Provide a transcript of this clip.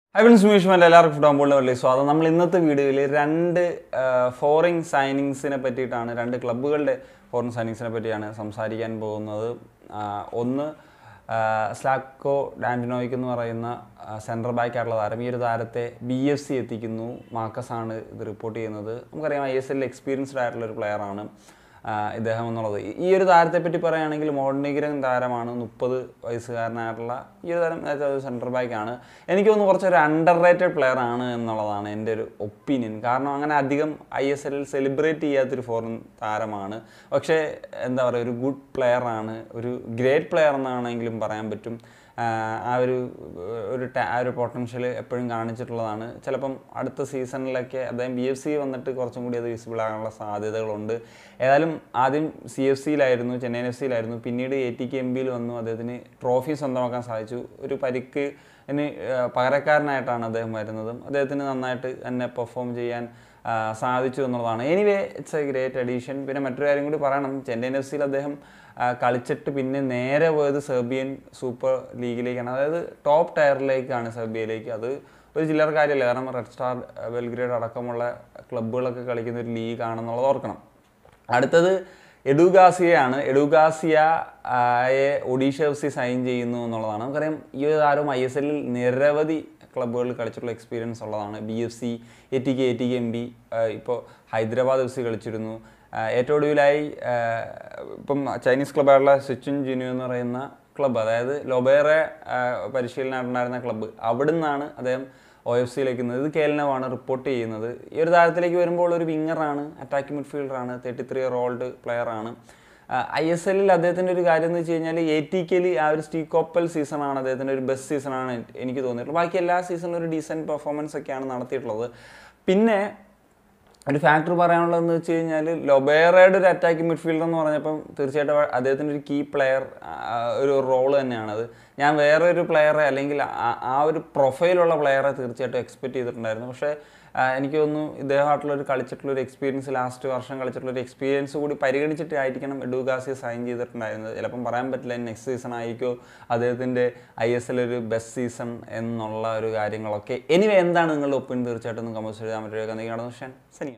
Ivan സുമേഷ്മാൻ്റെ എല്ലാവർക്കും food ആകുമ്പോൾ വലിയ സ്വാഗതം നമ്മൾ ഇന്നത്തെ വീഡിയോയിൽ രണ്ട് ഫോറിൻ സൈനിങ്സിനെ പറ്റിയിട്ടാണ് രണ്ട് ക്ലബ്ബുകളുടെ ഫോറിൻ സൈനിങ്സിനെ പറ്റിയാണ് സംസാരിക്കാൻ പോകുന്നത് ആ, ഒന്ന് സ്ലാക്കോ ഡാൻഡിനോയ്ക്ക് എന്ന് പറയുന്ന സെൻട്രൽ ബാക്ക് ആയിട്ടുള്ള താരം ഈ ഒരു താരത്തെ ബി എഫ് സി എത്തിക്കുന്നു മാർക്കസ് ആണ് ഇത് റിപ്പോർട്ട് ചെയ്യുന്നത് നമുക്കറിയാം ഐ എസ് എല്ലിൽ എക്സ്പീരിയൻസ്ഡ് ആയിട്ടുള്ള ഒരു പ്ലെയറാണ് ആഹ് ഇദ്ദേഹം എന്നുള്ളത് ഈ ഒരു താരത്തെ പറ്റി പറയുകയാണെങ്കിൽ മോഡനിഗ്രൻ താരമാണ് മുപ്പത് വയസ്സുകാരനായിട്ടുള്ള ഈ ഒരു താരം നേരത്തെ ഒരു സെൻറ്റർ ബാക്ക് ആണ് എനിക്ക് തോന്നുന്നു കുറച്ചൊരു അണ്ടർ റേറ്റഡ് പ്ലെയർ ആണ് എന്നുള്ളതാണ് എൻ്റെ ഒരു ഒപ്പീനിയൻ കാരണം അങ്ങനെ അധികം ഐ എസ് എല്ലിൽ സെലിബ്രേറ്റ് ചെയ്യാത്തൊരു ഫോറിൻ താരമാണ് പക്ഷേ എന്താ പറയുക ഒരു ഗുഡ് പ്ലെയർ ആണ് ഒരു ഗ്രേറ്റ് പ്ലെയർ എന്നാണെങ്കിലും പറയാൻ പറ്റും ആഹ് ആ ഒരു ഒരു ta- ആ ഒരു പൊട്ടൻഷ്യൽ എപ്പോഴും കാണിച്ചിട്ടുള്ളതാണ് ചിലപ്പം അടുത്ത സീസണിലൊക്കെ അദ്ദേഹം ബി എഫ് സി വന്നിട്ട് കുറച്ചും കൂടി അത് വിസിബിൾ ആകാനുള്ള സാധ്യതകളുണ്ട് ഏതായാലും ആദ്യം സി എഫ് സിയിലായിരുന്നു ചെന്നൈയിൻ എഫ് സിയിലായിരുന്നു പിന്നീട് എ ടി കെ എം ബിയിൽ വന്നു അദ്ദേഹത്തിന് ട്രോഫി സ്വന്തമാക്കാൻ സാധിച്ചു ഒരു പരിക്ക് ന് പകരക്കാരനായിട്ടാണ് അദ്ദേഹം വരുന്നതും അദ്ദേഹത്തിന് നന്നായിട്ട് തന്നെ പെർഫോം ചെയ്യാൻ ആ, സാധിച്ചു എന്നുള്ളതാണ് anyway it's a great addition പിന്നെ മറ്റൊരു കാര്യം കൂടി പറയണം ചെന്നൈയിൻ എഫ് സിയിൽ അദ്ദേഹം ആ, കളിച്ചിട്ട് പിന്നെ നേരെ പോയത് സെർബിയൻ സൂപ്പർ ലീഗിലേക്കാണ് അതായത് ടോപ്പ് ടയറിലേക്കാണ് സെർബിയയിലേക്ക് അത് ഒരു ചില്ലറ കാര്യമല്ല കാരണം റെഡ് സ്റ്റാർ ബെൽഗ്രേഡ് അടക്കമുള്ള ക്ലബ്ബുകളൊക്കെ കളിക്കുന്ന ഒരു ലീഗാണെന്നുള്ളത് ഓർക്കണം അടുത്തത് എഡുഗാസിയയാണ് എഡുഗാസിയയെ ഒഡീഷ എഫ് സി സൈൻ ചെയ്യുന്നു എന്നുള്ളതാണ് നമുക്കറിയാം ഈ ഒരു താരം ഐ എസ് എല്ലിൽ നിരവധി ക്ലബ്ബുകളിൽ കളിച്ചിട്ടുള്ള എക്സ്പീരിയൻസ് ഉള്ളതാണ് B F C A T K A T K M B ഇപ്പോൾ ഹൈദരാബാദ് എഫ് സി കളിച്ചിരുന്നു ആ, ഏറ്റവും ഒടുവിലായി ആ, ഇപ്പം ചൈനീസ് ക്ലബ്ബായിട്ടുള്ള സിച്ചുൻ ജിനു എന്ന് പറയുന്ന ക്ലബ്ബ് അതായത് ലൊബേറെ പരിശീലനമായിട്ടുണ്ടായിരുന്ന ക്ലബ്ബ് അവിടെ നിന്നാണ് അദ്ദേഹം ഒ എഫ് സിയിലേക്ക് ഇത് കേൽനവാണ് റിപ്പോർട്ട് ചെയ്യുന്നത് ഈ ഒരു താരത്തിലേക്ക് വരുമ്പോൾ ഒരു വിങ്ങറാണ് അറ്റാക്കിംഗ് മിഡ്ഫീൽഡറാണ് തേർട്ടി ത്രീ ഇയർ ഓൾഡ് പ്ലെയറാണ് ഐ എസ് എല്ലിൽ അദ്ദേഹത്തിൻ്റെ ഒരു കാര്യം എന്ന് വെച്ച് കഴിഞ്ഞാൽ എ ടി കെയിൽ ആ ഒരു സ്റ്റീകോപ്പൽ സീസണാണ് അദ്ദേഹത്തിൻ്റെ ഒരു ബെസ്റ്റ് സീസണാണ് എനിക്ക് തോന്നിയിട്ടുള്ളത് ബാക്കി എല്ലാ സീസണിലും ഒരു ഡീസൻറ്റ് പെർഫോമൻസ് ഒക്കെയാണ് നടത്തിയിട്ടുള്ളത് പിന്നെ ഒരു ഫാക്ടർ പറയാനുള്ളതെന്ന് വെച്ച് കഴിഞ്ഞാൽ ലൊബേറയുടെ ഒരു അറ്റാക്കിംഗ് മിഡ്ഫീൽഡർ എന്ന് പറഞ്ഞപ്പം തീർച്ചയായിട്ടും അദ്ദേഹത്തിൻ്റെ ഒരു കീ പ്ലെയർ ഒരു റോൾ തന്നെയാണത് ഞാൻ വേറെ ഒരു പ്ലെയറെ അല്ലെങ്കിൽ ആ- ആ ഒരു പ്രൊഫൈലുള്ള പ്ലെയറെ തീർച്ചയായിട്ടും എക്സ്പെക്ട് ചെയ്തിട്ടുണ്ടായിരുന്നു പക്ഷേ ആ, എനിക്ക് തോന്നുന്നു ഇദ്ദേഹമായിട്ടുള്ള ഒരു കളിച്ചിട്ടുള്ള ഒരു എക്സ്പീരിയൻസ് ലാസ്റ്റ് വർഷം കളിച്ചിട്ടുള്ള ഒരു എക്സ്പീരിയൻസ് കൂടി പരിഗണിച്ചിട്ടായിരിക്കണം എഡുഗാസിയെ സൈൻ ചെയ്തിട്ടുണ്ടായിരുന്നത് ചിലപ്പം പറയാൻ പറ്റില്ല നെക്സ്റ്റ് സീസൺ ആയിരിക്കോ അദ്ദേഹത്തിൻ്റെ ഐ എസ് എൽ ഒരു ബെസ്റ്റ് സീസൺ എന്നുള്ള ഒരു കാര്യങ്ങളൊക്കെ എനിവേ എന്താണ് നിങ്ങളുടെ ഒപ്പീനിയൻ തീർച്ചയായിട്ടും ഒന്ന് കമൻസ് എഴുതാൻ പറ്റുക എന്തെങ്കിലും നടന്നു സനി